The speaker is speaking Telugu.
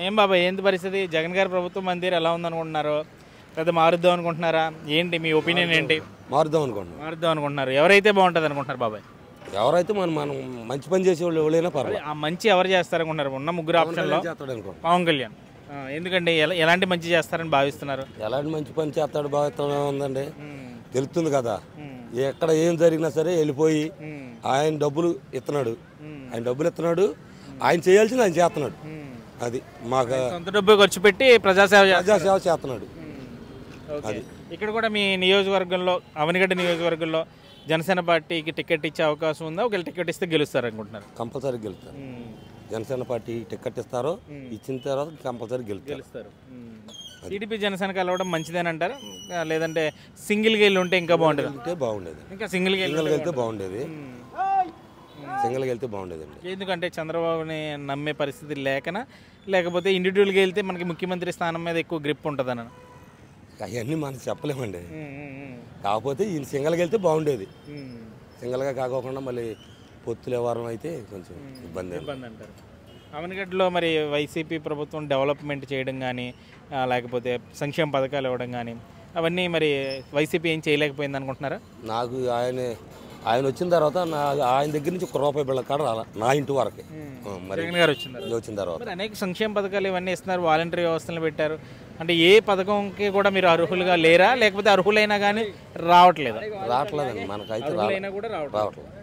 ఏం బాబాయ్ ఏంటి పరిస్థితి జగన్ గారి ప్రభుత్వం మందిర్ ఎలా ఉందనుకుంటున్నారు పెద్ద మారుద్దాం అనుకుంటున్నారా ఏంటి మీ ఒపీనియన్ ఏంటి మారుద్దాం అనుకోండి మారుద్దాం అనుకుంటున్నారు ఎవరైతే బాగుంటుంది అనుకుంటున్నారు బాబాయ్ ఎవరైతే మనం మనం మంచి పని చేసే వాళ్ళు ఎవరైనా పర్వాలేదు ఆ మంచి ఎవరు చేస్తారనుకుంటున్నారు ఉన్న ముగ్గురు ఆప్షన్లో చేస్తాడు అనుకోండి పవన్ కళ్యాణ్ ఆ, ఎందుకండి ఎలా ఎలాంటి మంచి చేస్తారని భావిస్తున్నారు ఎలాంటి మంచి పని చేస్తాడు బాగా ఉందండి ఉమ్, తెలుస్తుంది కదా ఉమ్, ఎక్కడ ఏం జరిగినా సరే వెళ్ళిపోయి ఉమ్, ఆయన డబ్బులు ఇస్తున్నాడు ఉమ్, ఆయన డబ్బులు ఇస్తున్నాడు ఆయన చేయాల్సింది ఆయన చేస్తున్నాడు ఉమ్. అది మాకు సొంత డబ్బు ఖర్చు పెట్టి ప్రజాసేవ చేస్తారు ప్రజాసేవ చేస్తున్నాడు ఓకే ఇక్కడ కూడా మీ నియోజకవర్గంలో అవనిగడ్డ నియోజకవర్గంలో జనసేన పార్టీకి టికెట్ ఇచ్చే అవకాశం ఉందా ఒకవేళ టికెట్ ఇస్తే గెలుస్తారు అనుకుంటున్నారు కంపల్సరీ గెలుస్తారు జనసేన పార్టీ టికెట్ ఇస్తారో ఇచ్చిన తర్వాత కంపల్సరీ గెలుస్తారు గెలుస్తారు టీడీపీ జనసేన కలవడం మంచిదేనంటారా ఆ, లేదంటే సింగిల్గా వెళ్ళి ఉంటే ఇంకా బాగుంటుంది వెళ్తే బాగుండేది ఇంకా సింగిల్గా వెళ్ళి సింగల్కి వెళ్తే బాగుండేది సింగల్కి వెళ్తే బాగుండేదండి ఎందుకంటే చంద్రబాబుని నమ్మే పరిస్థితి లేకనా లేకపోతే ఇండివిజువల్గా వెళ్తే మనకి ముఖ్యమంత్రి స్థానం మీద ఎక్కువ గ్రిప్ ఉంటుందన్న అవన్నీ మనం చెప్పలేమండి కాకపోతే ఈయన సింగల్కి వెళ్తే బాగుండేది సింగల్గా కాకోకుండా మళ్ళీ పొత్తుల వారం అయితే కొంచెం ఇబ్బంది ఇబ్బంది అంటారు అవనగడ్డలో మరి వైసీపీ ప్రభుత్వం డెవలప్మెంట్ చేయడం కానీ లేకపోతే సంక్షేమ పథకాలు ఇవ్వడం కానీ అవన్నీ మరి వైసీపీ ఏం చేయలేకపోయింది అనుకుంటున్నారా నాకు ఆయన ఆయన వచ్చిన తర్వాత నా ఆయన దగ్గర నుంచి ఒక రూపాయి బిళ్ళ కాడ రాలా నా ఇంటి వరకే ఆ, మరి జగన్ గారు వచ్చినారు వచ్చిన తర్వాత మరి అనేక సంక్షేమ పథకాలు ఇవన్నీ ఇస్తున్నారు వాలంటరీ వ్యవస్థలు పెట్టారు అంటే ఏ పథకంకి కూడా మీరు అర్హులుగా లేరా లేకపోతే అర్హులైనా కానీ రావట్లేదా రావట్లేదండి మనకైతే అర్హులైనా కూడా రావట్లేదు రావట్లేదు